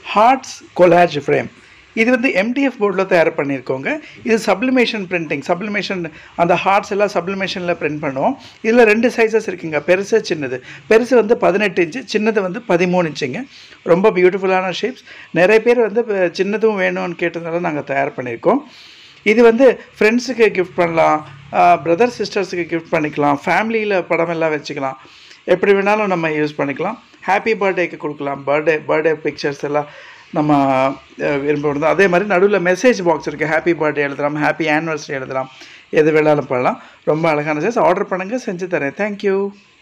hearts collage frame இது வந்து MDF போர்டில் தயார் பண்ணியிருக்கோங்க இது சப்ளிமேஷன் பிரிண்டிங் சப்ளிமேஷன் அந்த ஹார்ட்ஸ் எல்லாம் சப்ளிமேஷனில் பிரிண்ட் பண்ணுவோம் இதில் ரெண்டு சைஸஸ் இருக்குங்க பெருசு சின்னது பெருசு வந்து பதினெட்டு இன்ச்சு சின்னது வந்து பதிமூணு இன்ச்சுங்க ரொம்ப பியூட்டிஃபுல்லான ஷேப்ஸ் நிறைய பேர் வந்து இப்ப சின்னதும் வேணும்னு கேட்டதுனால நாங்கள் தயார் பண்ணியிருக்கோம் இது வந்து ஃப்ரெண்ட்ஸுக்கு கிஃப்ட் பண்ணலாம் பிரதர் சிஸ்டர்ஸுக்கு கிஃப்ட் பண்ணிக்கலாம் ஃபேமிலியில் படம் எல்லாம் வச்சுக்கலாம் எப்படி வேணாலும் நம்ம யூஸ் பண்ணிக்கலாம் ஹாப்பி பர்த்டேக்கு கொடுக்கலாம் பர்த்டே பர்த்டே பிக்சர்ஸ் எல்லாம் நம்ம அஹ், விரும்புறது அதே மாதிரி நடுவில் மெசேஜ் பாக்ஸ் இருக்குது ஹாப்பி பர்த்டே எழுதலாம் ஹாப்பி ஆனிவர்சரி எழுதலாம் எது வேணாலும் பண்ணலாம் ரொம்ப அழகான சைஸ் ஆர்டர் பண்ணுங்கள் செஞ்சு தரேன் தேங்க்யூ